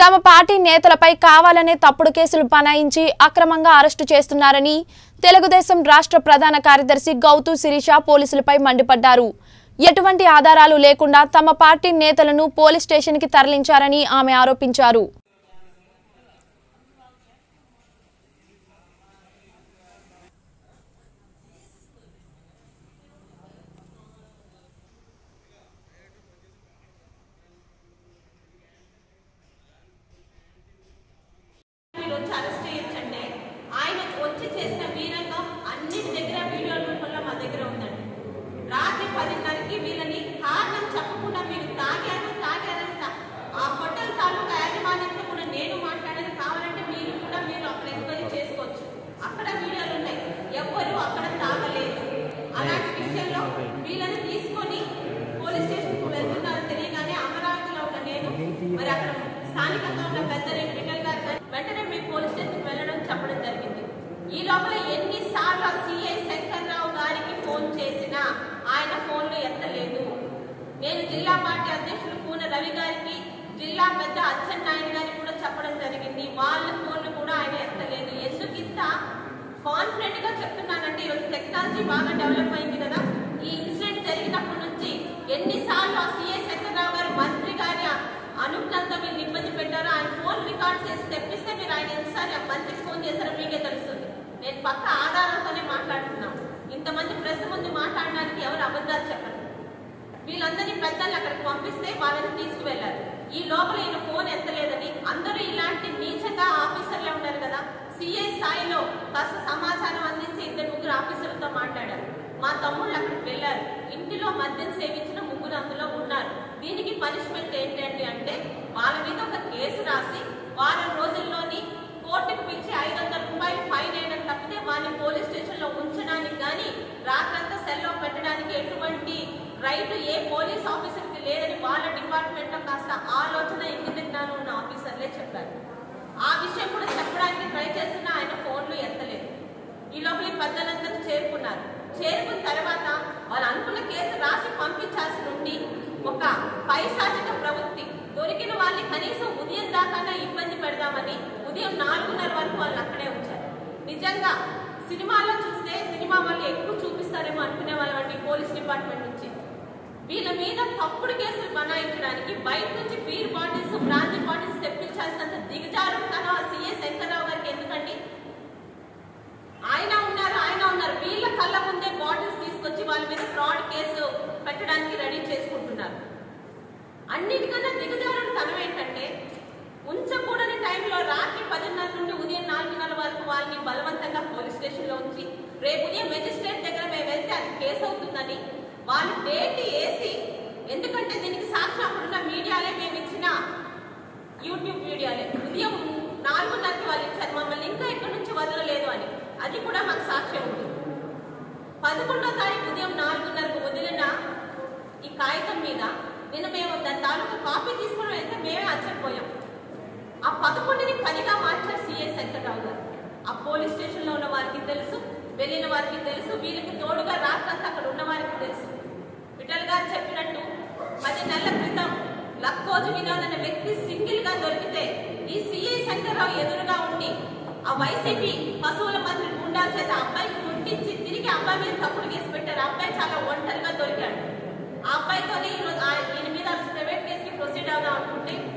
తమ పార్టీ నేతలపై కావాలనే తప్పుడు కేసులు బనాయించి అక్రమంగా అరెస్టు చేస్తున్నారని తెలుగుదేశం రాష్ట్ర ప్రధాన కార్యదర్శి గౌతు శిరీష పోలీసులపై మండిపడ్డారు ఎటువంటి ఆధారాలు లేకుండా తమ పార్టీ నేతలను పోలీస్ స్టేషన్కి తరలించారని ఆమె ఆరోపించారు మీరు వచ్చి అరెస్ట్ చేయొచ్చంటే ఆయన వచ్చి చేసిన వీరంగం అన్నిటి దగ్గర వీడియో రూపంలో మా దగ్గర ఉందండి రాత్రి పదిన్నరకి వీళ్ళని కారణం చెప్పకుండా మీరు తాగారు తాగారంట ఆ హోటల్ తాలూకా యాజమాన్యంతో కూడా నేను మాట్లాడేది కావాలంటే మీరు కూడా మీరు అక్కడ ఎంక్వైరీ చేసుకోవచ్చు అక్కడ వీడియోలు ఉన్నాయి ఎవ్వరు అక్కడ తాగలేదు అలాంటి విషయంలో వీళ్ళని తీసుకొని పోలీస్ స్టేషన్ కు వెళ్తున్నారని తెలియగానే అమరావతిలో ఉన్న నేను మరి అక్కడ స్థానికంగా ఉన్న పెద్దరెడ్డి విఠల్ గారు కానీ వెంటనే మీ పోలీస్ స్టేషన్ కు వెళ్ళడం చెప్పడం జరిగింది ఈ లోపల ఎన్నిసార్లు సిఐ శంకర్రావు గారికి ఫోన్ చేసినా ఆయన ఫోన్లు ఎత్తలేదు నేను జిల్లా పార్టీ అధ్యక్షులు కూన రవి గారికి జిల్లా పెద్ద అచ్చెన్నాయుడు గారికి కూడా చెప్పడం జరిగింది వాళ్ళ ఫోన్లు కూడా ఆయన ఎత్తలేదు ఎందుకు ఇంత కాన్ఫిడెంట్ గా చెప్తున్నానంటే ఈరోజు టెక్నాలజీ బాగా డెవలప్ అయింది కదా ఈ ఇన్సిడెంట్ జరిగినప్పటి నుంచి ఎన్నిసార్లు ఆ సిఐ శంకర్రావు గారు మంత్రి గారి అనుజ్ఞంతో వీళ్ళు ఇబ్బంది పెట్టారో ఆయన ఫోన్ రికార్డ్ చేసి తెప్పిస్తే మీరు ఆయన ఎన్నిసార్లు ఆ మంత్రికి ఫోన్ చేశారో మీకే తెలుస్తుంది నేను పక్క ఆధారంతోనే మాట్లాడుతున్నాను ఇంతమంది ప్రెస్ ముందు మాట్లాడడానికి ఎవరు అబద్ధాలు చెప్పరు వీళ్ళందరినీ పెద్దలు అక్కడికి పంపిస్తే వాళ్ళని తీసుకువెళ్ళారు ఈ లోపల ఈయన ఫోన్ ఎత్తలేదని అందరూ ఇలాంటి నీచంగా ఆఫీసర్లే ఉన్నారు కదా సిఐ స్థాయిలో కాస్త సమాచారం అందించి ఇద్దరు ముగ్గురు ఆఫీసర్లతో మాట్లాడారు మా తమ్ముళ్ళు అక్కడికి వెళ్ళారు ఇంటిలో మద్యం సేవించిన ముగ్గురు అందులో ఉన్నారు దీనికి పనిష్మెంట్ ఏంటంటే అంటే వాళ్ళ మీద ఒక కేసు రాసి వారం రోజుల్లోని కోర్టుకు పిలిచి ఐదు వందల రూపాయలు ఫైన్ వేయడం తప్పితే వాళ్ళని పోలీస్ స్టేషన్ లో ఉంచడానికి కానీ రాత్రంతా సెల్లో పెట్టడానికి ఎటువంటి రైట్ ఏ పోలీస్ ఆఫీసర్ కి లేదని వాళ్ళ డిపార్ట్మెంట్ లో కాస్త ఆలోచన ఇంగిత జ్ఞానం ఉన్న ఆఫీసర్లే చెప్పారు ఆ విషయం కూడా చెప్పడానికి ట్రై చేస్తున్నా ఆయన ఫోన్లు ఎత్తలేదు ఈ లోపల ఈ పెద్దలందరూ చేరుకున్నారు చేరుకున్న తర్వాత వాళ్ళు అనుకున్న కేసు రాసి పంపించాల్సి నుండి ఒక పైశాచిక ప్రవృత్తి దొరికిన వాళ్ళని కనీసం ఉదయం దాకా ఇబ్బంది పెడదామని ఉదయం నాలుగున్నర వరకు వాళ్ళు అక్కడే ఉంచారు నిజంగా సినిమాలో చూస్తే సినిమా వాళ్ళు ఎక్కువ చూపిస్తారేమో అనుకునే వాళ్ళండి పోలీస్ డిపార్ట్మెంట్ నుంచి వీళ్ళ మీద తప్పుడు కేసులు బనాయించడానికి బయట నుంచి బీర్ బాటిల్స్ బ్రాంతి బాటిల్స్ తెప్పించాల్సినంత దిగజారుతాను ఆ సీఏ శంకర్రావు గారికి ఎందుకండి ఆయన ఉన్నారు ఆయన ఉన్నారు వీళ్ళ కళ్ళ ముందే బాటిల్స్ తీసుకొచ్చి వాళ్ళ మీద ఫ్రాడ్ కేసు పెట్టడానికి రెడీ చేసుకుంటున్నారు అన్నిటికన్నా దిగజారుడు తనం ఏంటంటే ఉంచకూడని టైంలో రాత్రి పదిన్నర నుండి ఉదయం నాలుగున్నర వరకు వాళ్ళని బలవంతంగా పోలీస్ స్టేషన్ లో ఉంచి రేపు ఉదయం మెజిస్ట్రేట్ దగ్గర మేము వెళ్తే అది కేసు అవుతుందని వాళ్ళు డేట్ వేసి ఎందుకంటే దీనికి సాక్ష్యం అప్పుడున్న మీడియాలే మేము ఇచ్చిన యూట్యూబ్ వీడియోలే ఉదయం నాలుగున్నరకి వాళ్ళు ఇచ్చారు మమ్మల్ని ఇంకా ఇక్కడ నుంచి వదలలేదు అని అది కూడా మాకు సాక్ష్యం ఉంది పదకొండో తారీఖు ఉదయం నాలుగున్నరకు వదిలిన ఈ కాగితం మీద నిన్న మేము దాని తాలూకు కాపీ తీసుకుని వెళ్తే మేమే ఆశ్చర్యపోయాం ఆ పదకొండుని పనిగా మార్చారు సిఐ శంకర్రావు గారు ఆ పోలీస్ స్టేషన్ లో ఉన్న వారికి తెలుసు వెళ్ళిన వారికి తెలుసు వీళ్ళకి తోడుగా రాత్రంతా అక్కడ ఉన్న వారికి తెలుసు విఠల్ గారు చెప్పినట్టు పది నెలల క్రితం లక్కోజు వినోద్ అనే వ్యక్తి సింగిల్ గా దొరికితే ఈ సిఐ శంకర్రావు ఎదురుగా ఉండి ఆ వైసీపీ పశువుల మంత్రి గుండాల చేత అబ్బాయికి ముట్టించి తిరిగి అబ్బాయి మీద తప్పుడు కేసు పెట్టారు ఆ అబ్బాయి చాలా ఒంటరిగా దొరికాడు ఆ అబ్బాయితోనే ఈరోజు ఆ- ఈయన మీద ప్రైవేట్ కేసుకి ప్రొసీడ్ అవుదాం అనుకుంటే